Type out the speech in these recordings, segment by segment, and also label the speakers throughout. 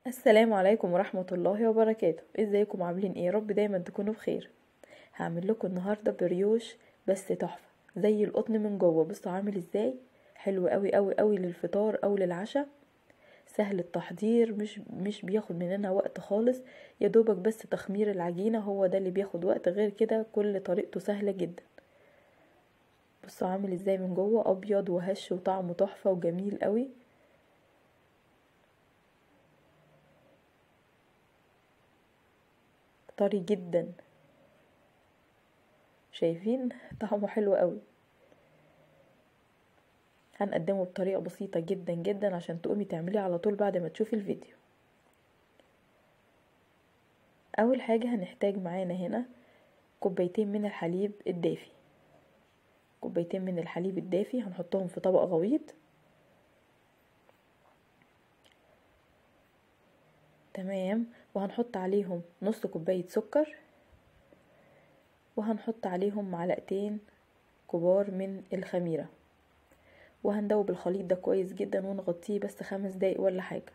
Speaker 1: السلام عليكم ورحمة الله وبركاته ازيكم عاملين ايه رب دايما تكونوا بخير هعمل لكم النهاردة بريوش بس تحفة زي القطن من جوه بصوا عامل ازاي حلو قوي قوي قوي للفطار او للعشاء سهل التحضير مش مش بياخد مننا وقت خالص يا دوبك بس تخمير العجينة هو ده اللي بياخد وقت غير كده كل طريقته سهلة جدا بصوا عامل ازاي من جوه ابيض وهش وطعمه تحفة وجميل قوي طري جدا شايفين طعمه حلو قوي هنقدمه بطريقة بسيطة جدا جدا عشان تقومي تعمليه على طول بعد ما تشوفي الفيديو اول حاجة هنحتاج معانا هنا كوبايتين من الحليب الدافي كوبايتين من الحليب الدافي هنحطهم في طبق غويط تمام وهنحط عليهم نص كوباية سكر وهنحط عليهم معلقتين كبار من الخميرة وهندوب الخليط ده كويس جدا ونغطيه بس خمس دقايق ولا حاجة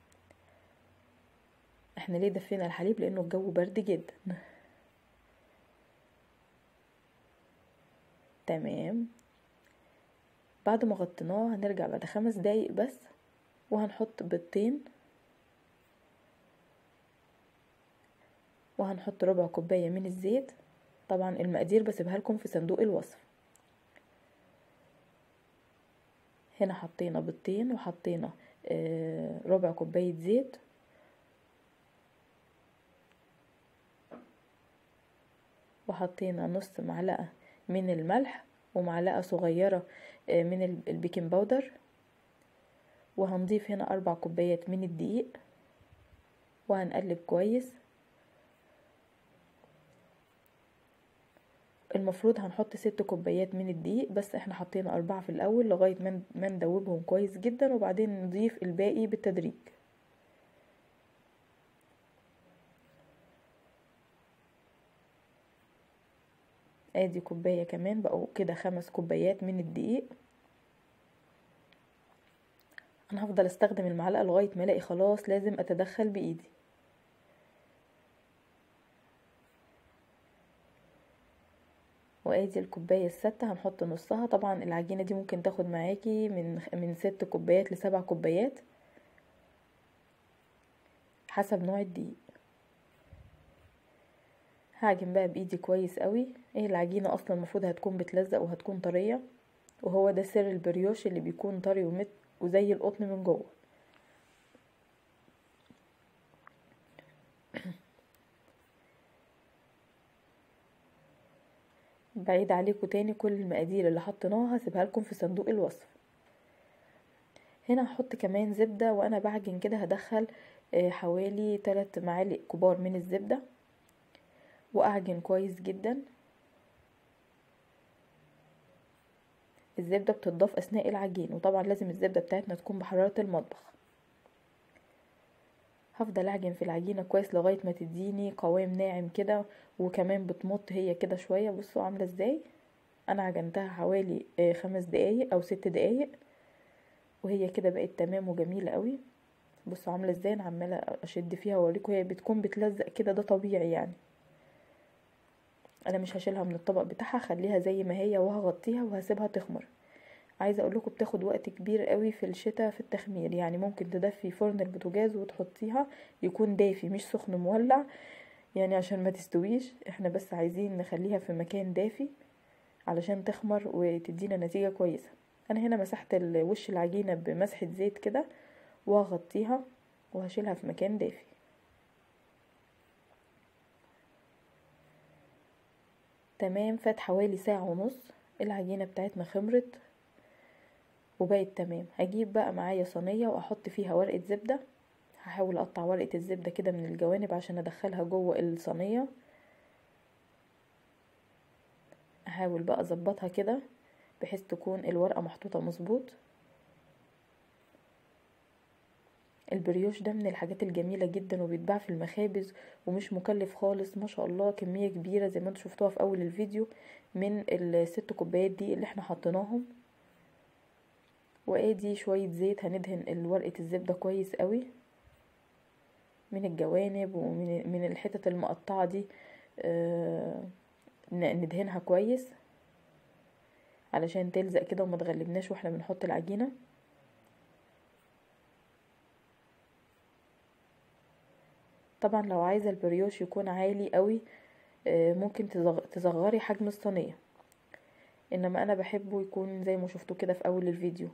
Speaker 1: احنا ليه دفينا الحليب لانه الجو برد جدا تمام بعد ما غطيناه هنرجع بعد خمس دقايق بس وهنحط بيضتين وهنحط ربع كوباية من الزيت طبعا المقادير بسيبها لكم في صندوق الوصف هنا حطينا بيضتين وحطينا ربع كوباية زيت وحطينا نص معلقة من الملح ومعلقة صغيرة من البيكنج باودر وهنضيف هنا أربع كوبايات من الدقيق وهنقلب كويس المفروض هنحط ست كوبايات من الدقيق بس احنا حطينا أربعة في الأول لغاية ما ندوبهم كويس جدا وبعدين نضيف الباقي بالتدريج ادي كوباية كمان بقوا كده خمس كوبايات من الدقيق انا هفضل استخدم المعلقة لغاية ما الاقي خلاص لازم اتدخل بايدي وادي الكوبايه الستة هنحط نصها طبعا العجينه دي ممكن تاخد معاكي من من ست كوبايات لسبع كوبايات حسب نوع الدقيق هعجن بقى بايدي كويس قوي ايه العجينه اصلا المفروض هتكون بتلزق وهتكون طريه وهو ده سر البريوش اللي بيكون طري ومت وزي القطن من جوه بعيد عليكم تاني كل المقادير اللي حطيناها هسيبها لكم في صندوق الوصف هنا هحط كمان زبدة وانا بعجن كده هدخل حوالي 3 معالق كبار من الزبدة واعجن كويس جدا الزبدة بتضاف اثناء العجين وطبعا لازم الزبدة بتاعتنا تكون بحرارة المطبخ هفضل اعجن في العجينة كويس لغاية ما تديني قوام ناعم كده وكمان بتمط هي كده شوية بصوا عاملة ازاي انا عجنتها حوالي خمس دقايق او ست دقايق وهي كده بقت تمام وجميلة قوي بصوا عاملة ازاي انا عمالة اشد فيها واوريكم هي بتكون بتلزق كده ده طبيعي يعني انا مش هشيلها من الطبق بتاعها خليها زي ما هي وهغطيها وهسيبها تخمر عايزه اقول لكم بتاخد وقت كبير قوي في الشتاء في التخمير يعني ممكن تدفي فرن البوتاجاز وتحطيها يكون دافي مش سخن مولع يعني عشان ما تستويش احنا بس عايزين نخليها في مكان دافي علشان تخمر وتدينا نتيجه كويسه انا هنا مسحت وش العجينه بمسحه زيت كده وهغطيها وهشيلها في مكان دافي تمام فات حوالي ساعه ونص العجينه بتاعتنا خمرت وبقت تمام هجيب بقى معايا صينيه واحط فيها ورقه زبده هحاول اقطع ورقه الزبده كده من الجوانب عشان ادخلها جوه الصينيه احاول بقى اظبطها كده بحيث تكون الورقه محطوطه مظبوط البريوش ده من الحاجات الجميلة جدا وبيتباع في المخابز ومش مكلف خالص ما شاء الله كمية كبيرة زي ما انتوا شفتوها في اول الفيديو من الست كوبايات دي اللي احنا حطيناهم وادي شوية زيت هندهن ورقة الزبدة كويس قوي من الجوانب ومن من الحتت المقطعة دي آه ندهنها كويس علشان تلزق كده وما تغلبناش واحنا بنحط العجينة طبعا لو عايزة البريوش يكون عالي قوي ممكن تصغري حجم الصينية انما انا بحبه يكون زي ما شفتوا كده في اول الفيديو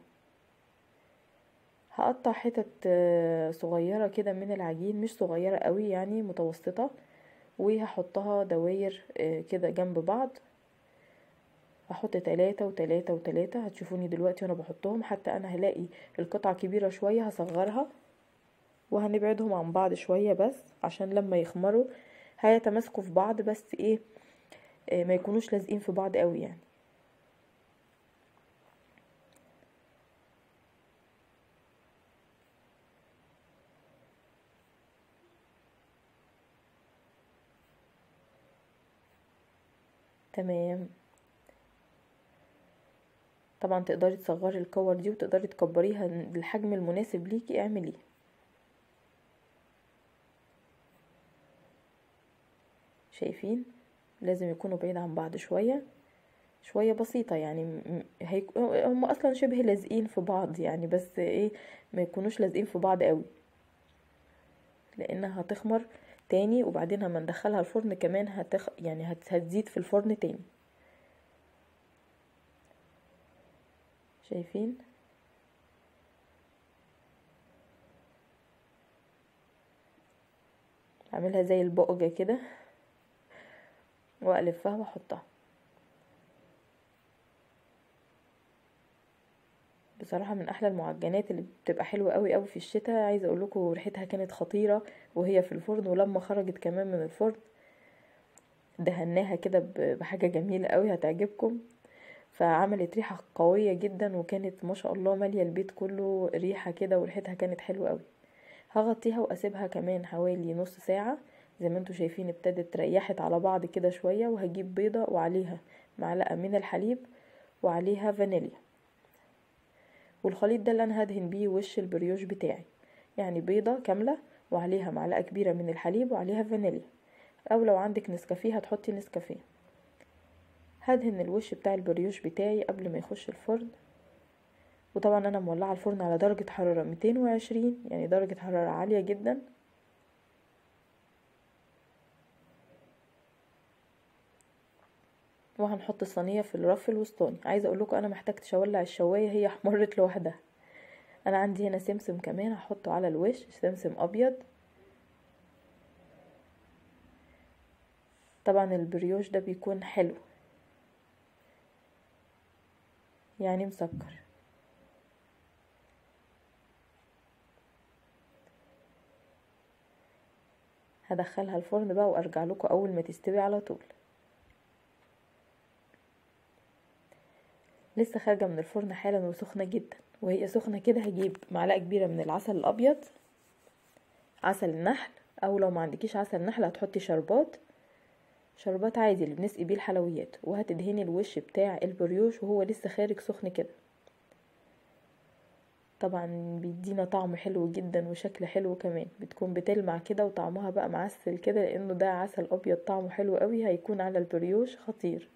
Speaker 1: هقطع حتت صغيرة كده من العجين مش صغيرة قوي يعني متوسطة وهحطها دواير كده جنب بعض هحط تلاتة وتلاتة وتلاتة هتشوفوني دلوقتي وانا بحطهم حتى انا هلاقي القطعة كبيرة شوية هصغرها وهنبعدهم عن بعض شوية بس عشان لما يخمروا هيتماسكوا في بعض بس ايه ما يكونوش لازقين في بعض قوي يعني تمام طبعا تقدري تصغري الكور دي وتقدري تكبريها للحجم المناسب ليكي اعمليه شايفين لازم يكونوا بعيد عن بعض شويه شويه بسيطه يعني هيك... هم اصلا شبه لازقين في بعض يعني بس ايه ما يكونوش لازقين في بعض قوي لانها هتخمر تاني وبعدين لما ندخلها الفرن كمان هتخ... يعني هت... هتزيد في الفرن تاني شايفين اعملها زي البقجة كده والفها واحطها بصراحه من احلى المعجنات اللي بتبقى حلوه قوي قوي في الشتاء عايزه اقول لكم ريحتها كانت خطيره وهي في الفرن ولما خرجت كمان من الفرن دهناها كده بحاجه جميله قوي هتعجبكم فعملت ريحه قويه جدا وكانت ما شاء الله ماليه البيت كله ريحه كده وريحتها كانت حلوه قوي هغطيها واسيبها كمان حوالي نص ساعه زي ما انتوا شايفين ابتدت ريحت على بعض كده شويه وهجيب بيضه وعليها معلقه من الحليب وعليها فانيليا والخليط ده اللي انا هدهن بيه وش البريوش بتاعي يعني بيضة كاملة وعليها معلقة كبيرة من الحليب وعليها فانيليا او لو عندك نسكافيه هتحطي نسكافيه هدهن الوش بتاع البريوش بتاعي قبل ما يخش الفرن وطبعا انا مولعه الفرن على درجه حراره 220 يعني درجه حراره عاليه جدا وهنحط الصينيه في الرف الوسطاني عايزه اقول لكم انا محتاجتش اولع الشوايه هي احمرت لوحدها انا عندي هنا سمسم كمان هحطه على الوش سمسم ابيض طبعا البريوش ده بيكون حلو يعني مسكر هدخلها الفرن بقى وارجع لكم اول ما تستوي على طول لسه خارجه من الفرن حالا وسخنه جدا وهي سخنه كده هجيب معلقه كبيره من العسل الابيض عسل النحل او لو ما عندكيش عسل نحل هتحطي شربات شربات عادي اللي بنسقي بيه الحلويات وهتدهني الوش بتاع البريوش وهو لسه خارج سخن كده طبعا بيدينا طعم حلو جدا وشكل حلو كمان بتكون بتلمع كده وطعمها بقى معسل كده لانه ده عسل ابيض طعمه حلو قوي هيكون على البريوش خطير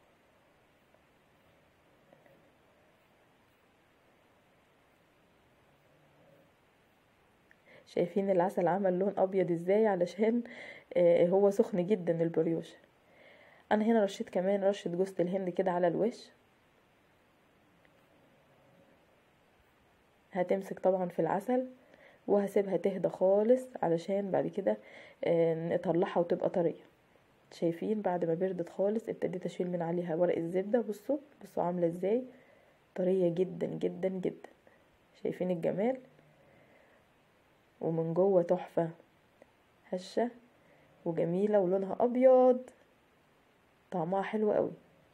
Speaker 1: شايفين العسل عمل لون ابيض ازاي علشان آه هو سخن جدا البريوش انا هنا رشيت كمان رشة جوزة الهند كده على الوش هتمسك طبعا في العسل وهسيبها تهدى خالص علشان بعد كده آه نطلعها وتبقى طريه شايفين بعد ما بردت خالص ابتديت اشيل من عليها ورق الزبده بصوا بصوا عامله ازاي طريه جدا جدا جدا شايفين الجمال ومن جوه تحفه هشه وجميله ولونها ابيض طعمها حلو قوي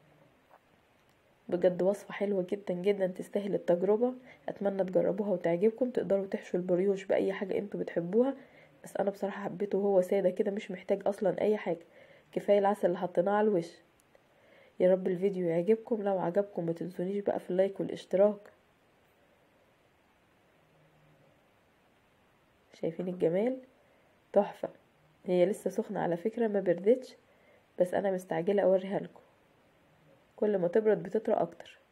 Speaker 1: بجد وصفة حلوة جدا جدا تستاهل التجربة اتمنى تجربوها وتعجبكم تقدروا تحشوا البريوش باي حاجة انتوا بتحبوها بس انا بصراحة حبيته وهو سادة كده مش محتاج اصلا اي حاجة كفاية العسل اللي حطيناه على الوش يا رب الفيديو يعجبكم لو عجبكم ما تنسونيش بقى في اللايك والاشتراك شايفين الجمال تحفة هي لسه سخنة على فكرة ما بردتش بس انا مستعجلة اوريها لكم كل ما تبرد بتطرى اكتر